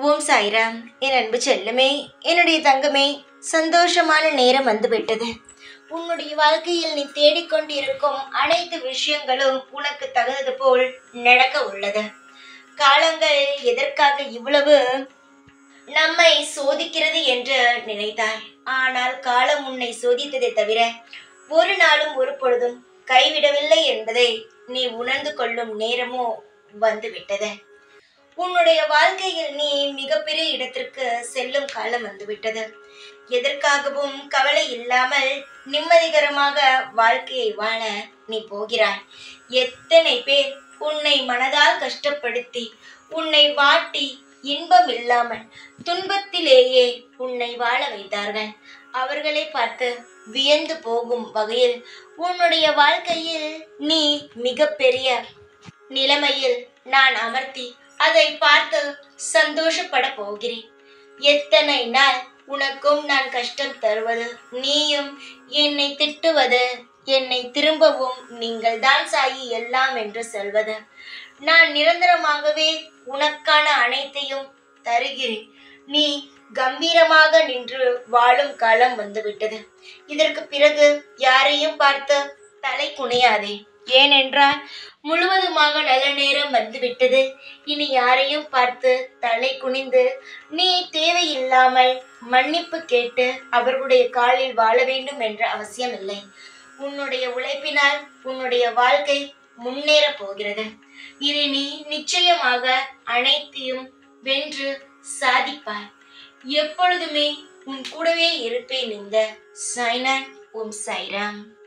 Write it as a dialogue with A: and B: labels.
A: ஓம் சாய்ராம் என் அன்பு செல்லமே என்னுடைய தங்கமே சந்தோஷமான நேரம் வந்துவிட்டது உன்னுடைய வாழ்க்கையில் நீ தேடிக்கொண்டிருக்கும் அனைத்து விஷயங்களும் உனக்கு தகுந்தது போல் நடக்க உள்ளது காலங்கள் எதற்காக இவ்வளவு நம்மை சோதிக்கிறது என்று நினைத்தாய் ஆனால் காலம் உன்னை சோதித்ததை தவிர ஒரு நாளும் ஒரு பொழுதும் கைவிடவில்லை என்பதை நீ உணர்ந்து கொள்ளும் நேரமோ வந்துவிட்டது உன்னுடைய வாழ்க்கையில் நீ மிகப்பெரிய இடத்திற்கு செல்லும் காலம் வந்துவிட்டது எதற்காகவும் கவலை இல்லாமல் நிம்மதிகரமாக வாழ்க்கையை வாழ நீ போகிறாய் எத்தனை பேர் உன்னை மனதால் கஷ்டப்படுத்தி உன்னை வாட்டி இன்பம் இல்லாமல் துன்பத்திலேயே உன்னை வாழ வைத்தார்கள் அவர்களை பார்த்து வியந்து போகும் வகையில் உன்னுடைய வாழ்க்கையில் நீ மிகப்பெரிய நிலைமையில் நான் அமர்த்தி அதை பார்த்து சந்தோஷப்பட போகிறேன் எத்தனை நாள் உனக்கும் நான் கஷ்டம் தருவது நீயும் என்னை திட்டுவது என்னை திரும்பவும் நீங்கள் தான் சாயி எல்லாம் என்று சொல்வது நான் நிரந்தரமாகவே உனக்கான அனைத்தையும் தருகிறேன் நீ கம்பீரமாக நின்று வாழும் காலம் வந்துவிட்டது இதற்கு பிறகு யாரையும் பார்த்து தலை குனியாதே ஏனென்றால் முழுவதுமாக நல்ல நேரம் வந்துவிட்டது இனி யாரையும் பார்த்து தலை குனிந்து நீ தேவையில்லாமல் மன்னிப்பு கேட்டு அவர்களுடைய காலில் வாழ வேண்டும் என்ற அவசியம் இல்லை உன்னுடைய உழைப்பினால் உன்னுடைய வாழ்க்கை முன்னேறப் போகிறது இனி நீ நிச்சயமாக அனைத்தையும் வென்று சாதிப்பாய் எப்பொழுதுமே உன் கூடவே இருப்பேன் இந்த சாய்னான் ஓம் சாய்ராம்